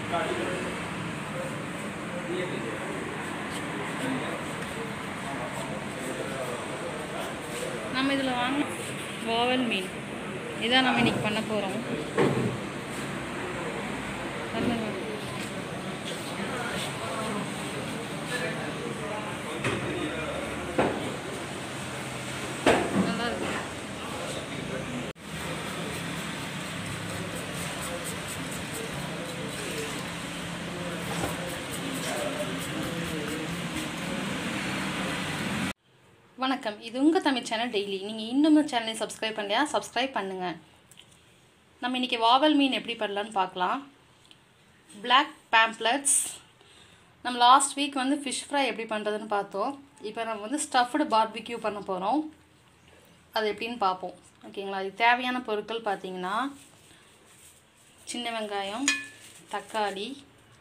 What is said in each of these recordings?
நம்ம இதில் வாங்க வாவல் மீன் இதான் நம்ம இன்னைக்கு பண்ண போகிறோம் நல்லா இருக்கு வணக்கம் இது உங்கள் தமிழ் சேனல் டெய்லி நீங்கள் இன்னும் சேனலை சப்ஸ்கிரைப் பண்ணலையா சப்ஸ்கிரைப் பண்ணுங்கள் நம்ம இன்றைக்கி வாவல் மீன் எப்படி பண்ணலான்னு பார்க்கலாம் பிளாக் பேம்ப்ளட்ஸ் நம்ம லாஸ்ட் வீக் வந்து ஃபிஷ் ஃப்ரை எப்படி பண்ணுறதுன்னு பார்த்தோம் இப்போ நம்ம வந்து ஸ்டஃப்டு பார்பிக்யூ பண்ண போகிறோம் அது எப்படின்னு பார்ப்போம் ஓகேங்களா இது தேவையான பொருட்கள் பார்த்தீங்கன்னா சின்ன வெங்காயம் தக்காளி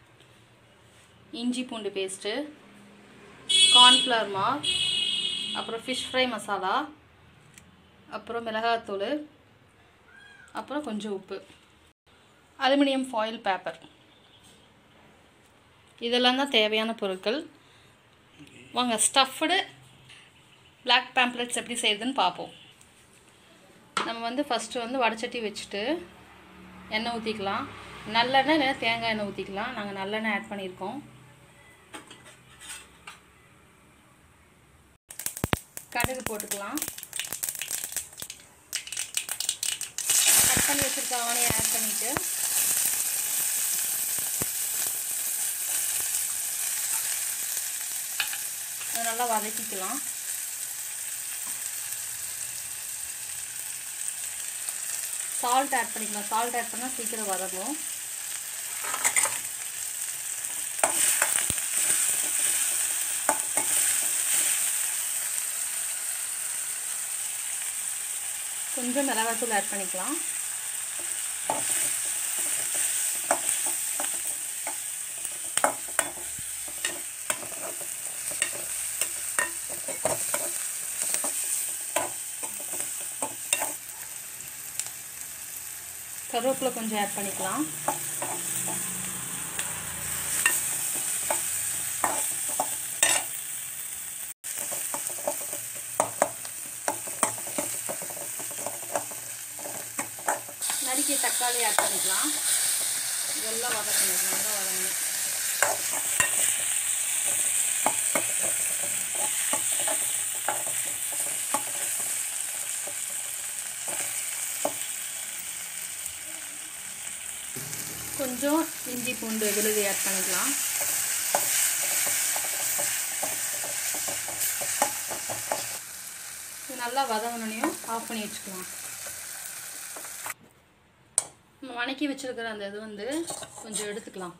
இஞ்சி பூண்டு பேஸ்ட்டு கார்ன்ஃப்ளவர் மாவு அப்புறம் ஃபிஷ் ஃப்ரை மசாலா அப்புறம் மிளகாத்தூள் அப்புறம் கொஞ்சம் உப்பு அலுமினியம் ஃபாயில் பேப்பர் இதெல்லாம் தான் தேவையான பொருட்கள் வாங்க ஸ்டஃப்டு பிளாக் பேம்ப்ளெட்ஸ் எப்படி செய்யுதுன்னு பார்ப்போம் நம்ம வந்து ஃபஸ்ட்டு வந்து வடச்சட்டி வச்சுட்டு எண்ணெய் ஊற்றிக்கலாம் நல்லெண்ணெய் இல்லைன்னா தேங்காய் எண்ணெய் ஊற்றிக்கலாம் நாங்கள் நல்லெண்ணெய் ஆட் பண்ணியிருக்கோம் கடுகு போட்டுக்கலாம் கட் பண்ணி வச்சுருக்க ஆனியை ஆட் பண்ணிவிட்டு அதை நல்லா வதக்கிக்கலாம் சால்ட் ஆட் பண்ணிக்கலாம் சால்ட் ஆட் பண்ணால் சீக்கிரம் வதங்கும் கொஞ்சம் மிளகாத்தூள் ஆட் பண்ணிக்கலாம் கருவேப்பிலை கொஞ்சம் ஆட் பண்ணிக்கலாம் நறுக்கிய தக்காளி ஆட் பண்ணிக்கலாம் இதெல்லாம் வதக்கணும் நல்லா வதங்கணும் கொஞ்சம் இஞ்சி பூண்டு விழுது ஆட் பண்ணிக்கலாம் இது நல்லா வதங்கணுனையும் ஆஃப் பண்ணி வச்சுக்கலாம் நம்ம வணக்கி வச்சிருக்கிற அந்த இது வந்து கொஞ்சம் எடுத்துக்கலாம்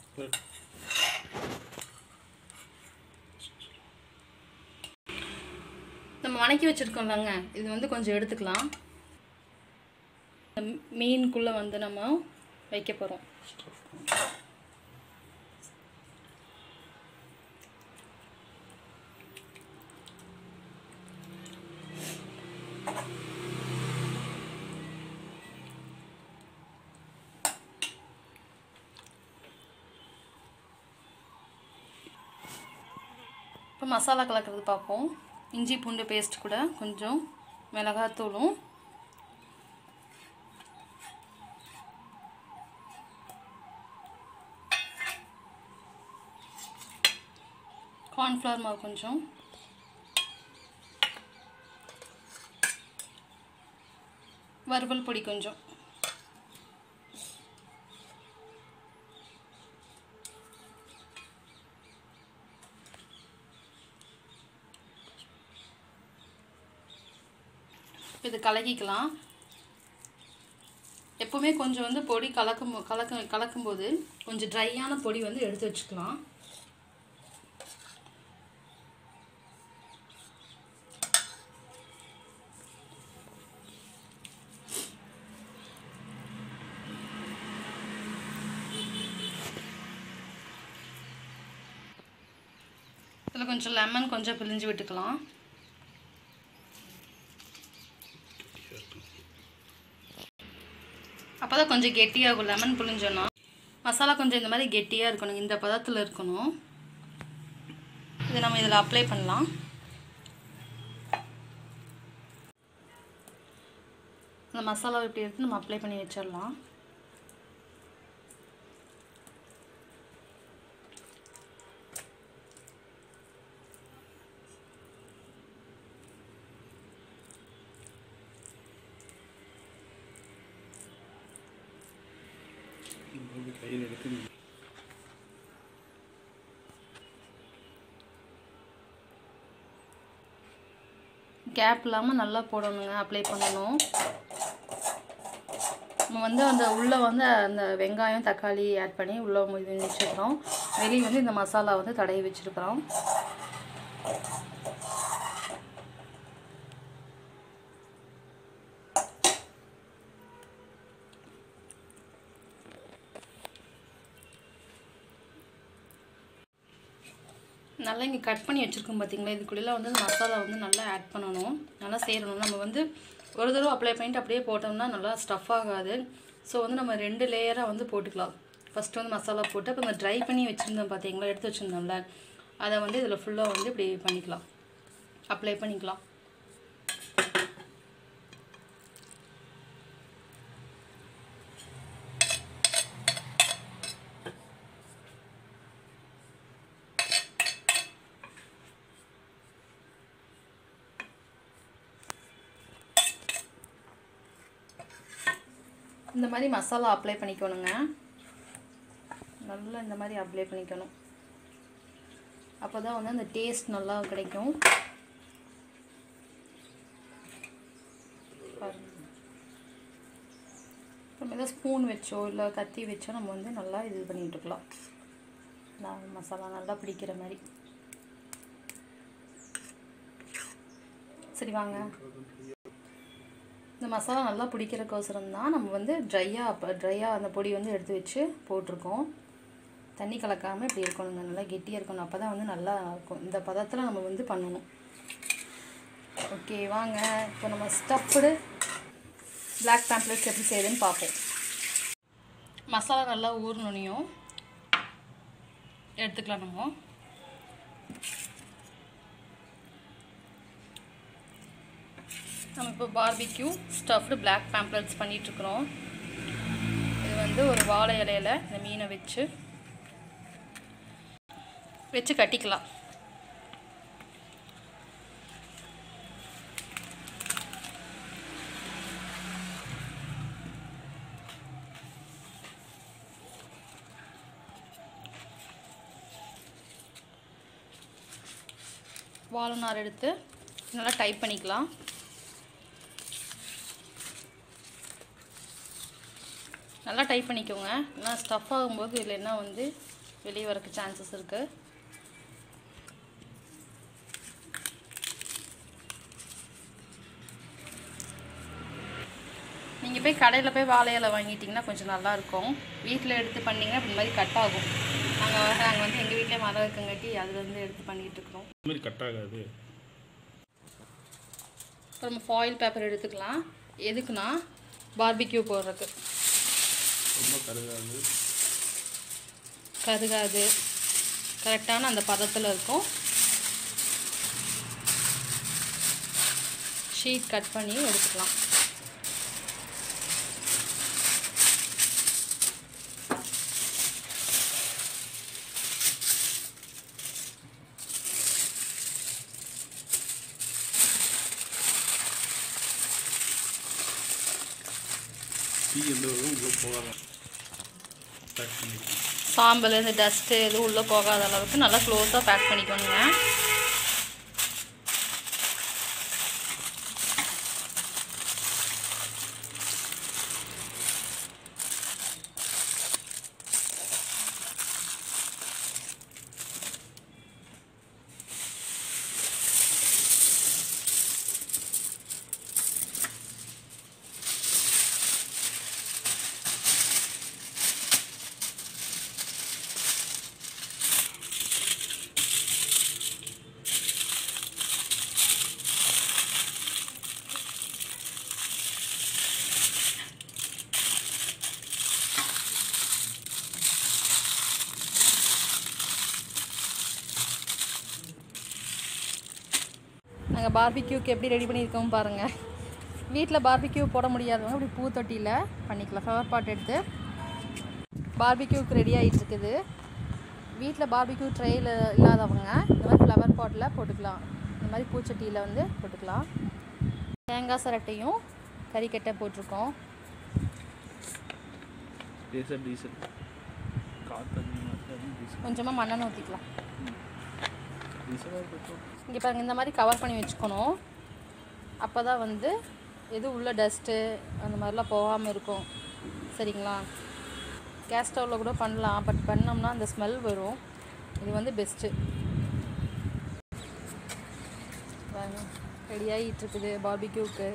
நம்ம வணக்கி வச்சுருக்கோம்லங்க இது வந்து கொஞ்சம் எடுத்துக்கலாம் இந்த மீனுக்குள்ளே வந்து நம்ம வைக்க போகிறோம் இப்போ மசாலா கலக்கிறது பார்ப்போம் இஞ்சி பூண்டு பேஸ்ட் கூட கொஞ்சம் மிளகாத்தூளும் கார்ன்ஃப்ளவர் மாவு கொஞ்சம் வறுவல் பொடி கொஞ்சம் இப்போ இது கலக்கிக்கலாம் எப்போவுமே கொஞ்சம் வந்து பொடி கலக்கும் கலக்க கலக்கும்போது கொஞ்சம் ட்ரையான பொடி வந்து எடுத்து வச்சுக்கலாம் இதில் கொஞ்சம் லெமன் கொஞ்சம் பிழிஞ்சு விட்டுக்கலாம் அப்போ தான் கொஞ்சம் கெட்டியாகும் லெமன் புழிஞ்சோன்னா மசாலா கொஞ்சம் இந்த மாதிரி கெட்டியாக இருக்கணும் இந்த பதத்தில் இருக்கணும் இதை நம்ம இதில் அப்ளை பண்ணலாம் இந்த மசாலாவை இப்படி எடுத்து நம்ம அப்ளை பண்ணி வச்சிடலாம் கையில் எடுத்து கேப் இல்லாமல் நல்லா போடணுங்க அப்ளை பண்ணணும் நம்ம வந்து அந்த உள்ளே வந்து அந்த வெங்காயம் தக்காளி ஆட் பண்ணி உள்ளே இது வச்சுருக்கிறோம் வெளியே வந்து இந்த மசாலா வந்து தடவி வச்சுருக்கிறோம் நல்லா இங்கே கட் பண்ணி வச்சுருக்கோம் பார்த்தீங்களா இதுக்குள்ளே வந்து இந்த மசாலா வந்து நல்லா ஆட் பண்ணணும் நல்லா சேரணும் நம்ம வந்து ஒரு தடவை அப்ளை பண்ணிட்டு அப்படியே போட்டோம்னா நல்லா ஸ்டஃப் ஆகாது ஸோ வந்து நம்ம ரெண்டு லேயராக வந்து போட்டுக்கலாம் ஃபஸ்ட்டு வந்து மசாலா போட்டு அப்புறம் இந்த ட்ரை பண்ணி வச்சுருந்தோம் பார்த்தீங்களா எடுத்து வச்சுருந்தோம்ல அதை வந்து இதில் ஃபுல்லாக வந்து இப்படி பண்ணிக்கலாம் அப்ளை பண்ணிக்கலாம் இந்த மாதிரி மசாலா அப்ளை பண்ணிக்கணுங்க நல்லா இந்த மாதிரி அப்ளை பண்ணிக்கணும் அப்போ தான் வந்து அந்த டேஸ்ட் நல்லா கிடைக்கும் பாருங்க. நம்ம ஏதாவது ஸ்பூன் வச்சோ இல்லை கத்தி வச்சோ நம்ம வந்து நல்லா இது பண்ணிட்டு இருக்கலாம் நான் மசாலா நல்லா பிடிக்கிற மாதிரி சரி வாங்க இந்த மசாலா நல்லா பிடிக்கிறக்கோசரம் தான் நம்ம வந்து ட்ரையாக அப்போ ட்ரையாக அந்த பொடி வந்து எடுத்து வச்சு போட்டிருக்கோம் தண்ணி கலக்காமல் இப்படி இருக்கணுங்க நல்லா கெட்டியாக இருக்கணும் அப்போ தான் வந்து நல்லா இருக்கும் இந்த பதத்தில் நம்ம வந்து பண்ணணும் ஓகே வாங்க இப்போ நம்ம ஸ்டஃப்டு பிளாக் பேம்ப்ளெட்ஸ் எப்படி செய்யுதுன்னு பார்ப்போம் மசாலா நல்லா ஊறணுனையும் எடுத்துக்கலாம் நம்ம நம்ம இப்போ பார்பிக்யூ ஸ்டஃப்டு பிளாக் பேம்ப்ளெட்ஸ் பண்ணிகிட்ருக்குறோம் இது வந்து ஒரு வாழை இலையில இந்த மீனை வச்சு வச்சு கட்டிக்கலாம் வாழைநார் எடுத்து நல்லா டைப் பண்ணிக்கலாம் நல்லா டைப் பண்ணிக்கோங்க ஏன்னா ஸ்டஃப் ஆகும்போது இதில் என்ன வந்து வெளியே வரக்கு சான்சஸ் இருக்குது நீங்கள் போய் கடையில் போய் வாழை இலை வாங்கிட்டிங்கன்னா கொஞ்சம் நல்லாயிருக்கும் வீட்டில் எடுத்து பண்ணிங்கன்னா இப்படி மாதிரி கட் ஆகும் நாங்கள் நாங்கள் வந்து எங்கள் வீட்டிலே மரம் இருக்கங்காட்டி அதுலேருந்து எடுத்து பண்ணிகிட்டு இருக்கிறோம் இந்த மாதிரி கட் ஆகாது இப்போ நம்ம ஃபாயில் பேப்பர் எடுத்துக்கலாம் எதுக்குன்னா பார்பிக்யூ போடுறதுக்கு ரொம்ப கருகாது கருகாது கரெக்டான அந்த பதத்தில் இருக்கும் ஷீட் கட் பண்ணி எடுத்துக்கலாம் டீ எந்த வரும் உள்ள போகாதான் பேக் பண்ணிக்கலாம் சாம்பல் இந்த டஸ்ட்டு எதுவும் உள்ளே போகாத அளவுக்கு நல்லா க்ளோஸாக பேக் பண்ணிக்கணுங்க பாருங்கள் பார்பிக்யூக்கு எப்படி ரெடி பண்ணியிருக்கோம் பாருங்கள் வீட்டில் பார்பிக்யூ போட முடியாதவங்க இப்படி பூத்தொட்டியில் பண்ணிக்கலாம் ஃப்ளவர் பாட் எடுத்து பார்பிக்யூக்கு ரெடி ஆகிட்டு இருக்குது வீட்டில் பார்பிக்யூ ட்ரேயில் இல்லாதவங்க இந்த மாதிரி ஃப்ளவர் பாட்டில் போட்டுக்கலாம் இந்த மாதிரி பூச்சட்டியில் வந்து போட்டுக்கலாம் தேங்காய் சரட்டையும் கறிக்கட்டை போட்டிருக்கோம் டீசல் டீசல் காற்று அதிகமாக இருக்குது டீசல் கொஞ்சமாக மண்ணெண்ணெய் ஊற்றிக்கலாம் டீசலாக பெட்ரோல் இங்கே பாருங்கள் இந்த மாதிரி கவர் பண்ணி வச்சுக்கணும் அப்போ தான் வந்து எது உள்ள டஸ்ட்டு அந்த மாதிரிலாம் போகாமல் இருக்கும் சரிங்களா கேஸ் ஸ்டவ்வில் கூட பண்ணலாம் பட் பண்ணோம்னா அந்த ஸ்மெல் வரும் இது வந்து பெஸ்ட்டு ரெடி ஆகிட்டு இருக்குது பார்பிக்யூக்கு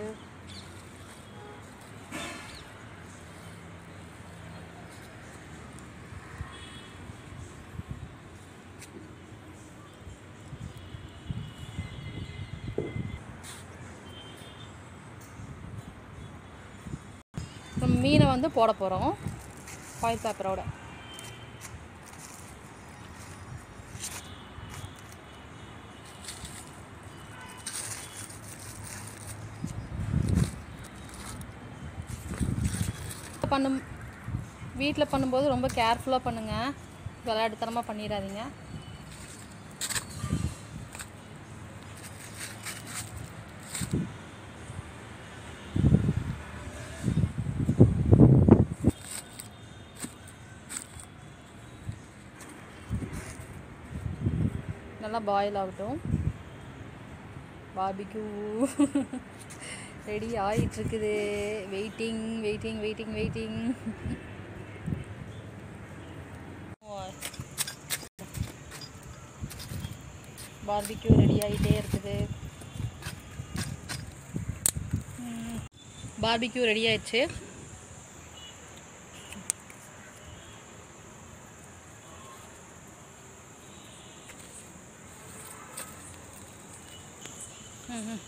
நம்ம மீனை வந்து போட போகிறோம் ஃபாயில் பேப்பரோட பண்ணும் வீட்டில் பண்ணும்போது ரொம்ப கேர்ஃபுல்லாக பண்ணுங்கள் விளையாட்டுத்தனமாக பண்ணிடாதீங்க நல்லா பாயில் ஆகட்டும் பார்பிக்யூ ரெடி ஆகிட்டுருக்குது waiting waiting waiting waiting barbecue ready ஆகிட்டே இருக்குது பார்பிக்யூ ரெடி ஆயிடுச்சு ம்ஹும்.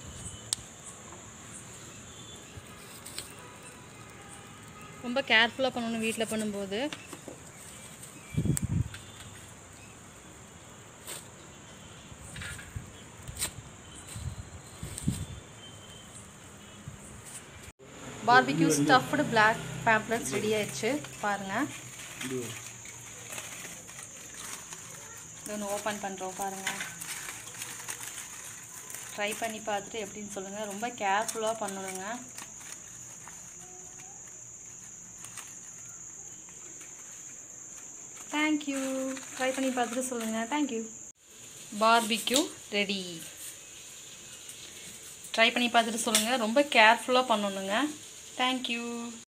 ரொம்ப கேர்ஃபுல்லாக பண்ணணும் வீட்டில் பண்ணும்போது barbecue stuffed black pomfrets ready ஆயிடுச்சு பாருங்கள் இது இது ஒன்று ஓப்பன் பண்ணுறோம் பாருங்கள் ட்ரை பண்ணி பார்த்துட்டு எப்படின்னு சொல்லுங்கள் ரொம்ப கேர்ஃபுல்லாக பண்ணணுங்க தேங்க்யூ ட்ரை பண்ணி பார்த்துட்டு சொல்லுங்கள் தேங்க்யூ பார்பிக்யூ ரெடி ட்ரை பண்ணி பார்த்துட்டு சொல்லுங்கள் ரொம்ப கேர்ஃபுல்லாக பண்ணணுங்க தேங்க்யூ